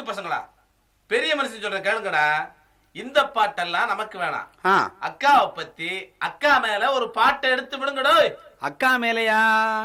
பசங்களா பெரிய மனுஷன் சொல்றேன் கேளுங்கடா இந்த பாட்டெல்லாம் நமக்கு வேணாம் ஆ அக்காவை பத்தி அக்கா மேல ஒரு பாட்டை எடுத்து விடுங்கடோ அக்கா மேலையா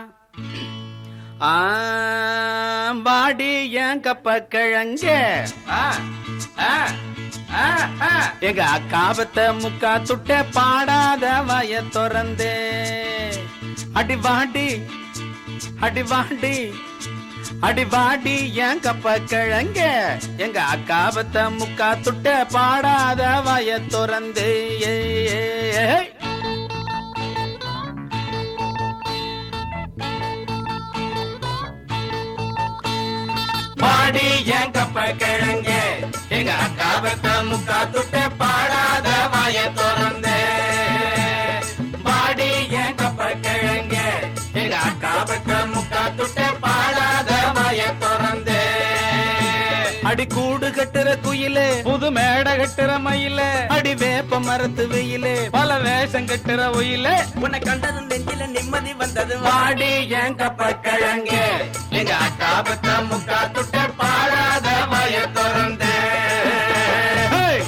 ஆ, பாடி என் கப்ப கிழங்க ஆ, ஆ, ஆ, ஆ. எங்க அக்காபத்த முக்கா துட்ட பாடாத வய திறந்தே அடி வாடி அடி வாடி அடி வாடி என் கப்ப கிழங்க எங்க அக்காபத்த முக்கா துட்ட பாடாத வய திறந்தே ஏய், ஏய், ஏய். பாடி என் கப்ப கிழங்க எங்க அக்காபத்த முக்கா துட்ட பாடாத வாய திறந்தே பாடி என் கப்ப கிழங்க எங்க அக்காபத்த முக்கா துட்ட பாடாத வாய திறந்தே அடி கூடு கட்டுற குயிலே புது மேடை கட்டுற மயில அடி வேப்ப மரத்து வெயிலே பல வேஷம் கட்டுற ஒயிலே உன்னை கண்டதும் நெஞ்சில நிம்மதி வந்தது வாடி என் கப்ப கிழங்க எங்க அக்காபத்த முக்கா துட்ட பாடாத வாய திறந்தே ஹேய்!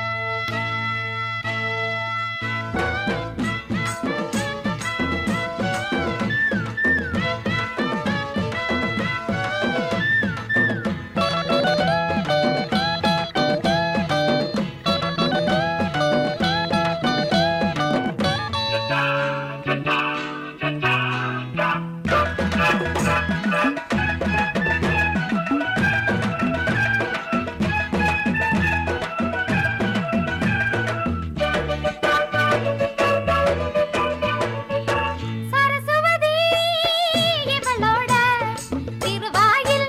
சரஸ்வதி இவளோட திருவாயில்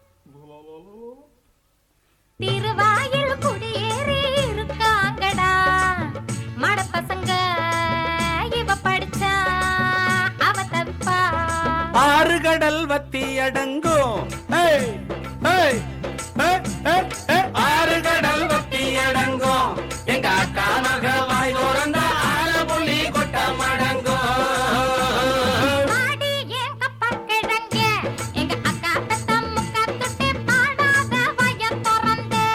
திருவாயில் குடியேறி இருக்காங்கடா மடப்பசங்க இவ படிச்சா அவ தவிப்பா ஆறு கடல் வத்தி அடங்கும் ஏய், ஏய், ஏய், ஏய், ஏய். ஆறு கடல் வத்தி அடங்கும் எங்க அக்கா மக வாய் திறந்த ஆல புள்ளி கொட்ட மடங்கும் பாடி என் கப்ப கிழங்க எங்க அக்கா பெத்த முக்கா துட்டு பாடாத வய திறந்து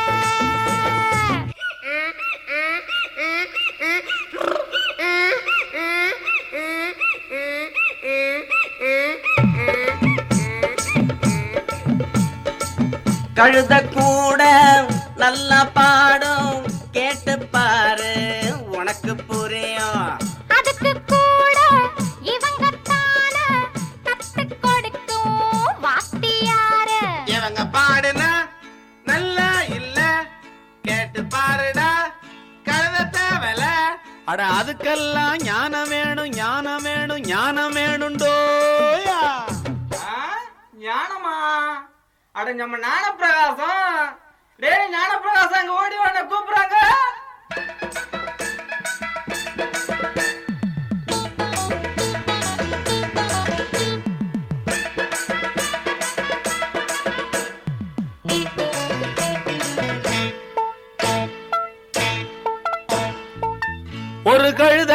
கழுத கூட நல்லா பாடும் கேட்டு பாரு உனக்கு புரியும் அதுக்கு கூட இவங்க தான கத்து கொடுக்கும் வாத்தியாரு இவங்க பாடுனா நல்லா இல்ல கேட்டு பாருடா கழுத தேவல அட அதுக்கெல்லாம் ஞானம் வேணும் ஞானம் வேணும் ஞானம் வேணுண்டோயா ஞானமா அட நம்ம ஞான பிரகாசம் டேய் ஞான பிரகாசம் அங்க ஓடி வாங்க கூப்பிடுறாங்க ஒரு கழுத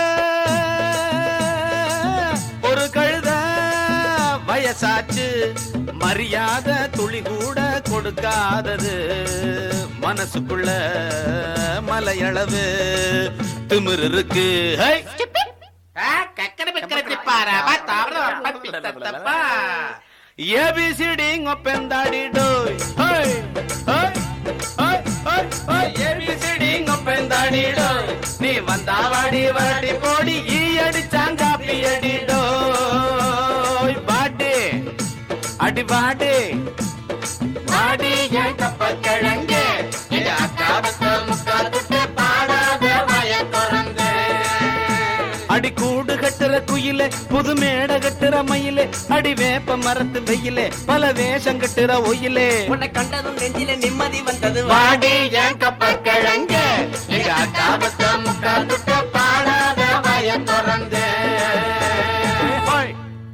ஒரு கழுத வயசாச்சு மரியாதை துளி கூட கொடுக்காதது மனசுக்குள்ள மலையளவு திமிரு இருக்கு ஹை! ஏபிசிடி ஒப்பெந்தாடி டோய் hi! Hi! Hi! Hi! Hi! A B C D ஒப்பெந்தாடி டோய் நீ வந்தா வாடி வாடி போடி ஈ அடிச்சாங்காப்பி அடி டோய் பாட்டு அடி பாட்டு பாடி என் கப்ப கிழங்கு எங்க அக்காவுக்கு முக்கா துட்டு பாடாத வய திறந்து அடி கூடு கட்டுற குயிலே புது மேடை கட்டுற மயிலே அடி வேப்ப மரத்து வெயிலே பல வேஷம் கட்டுற ஒயிலே உன்னை கண்டதும் நெஞ்சில நிம்மதி வந்தது வாடி என் கப்ப கிழங்கு எங்க அக்காவுக்கு முக்கா துட்டு பாடாத வய திறந்து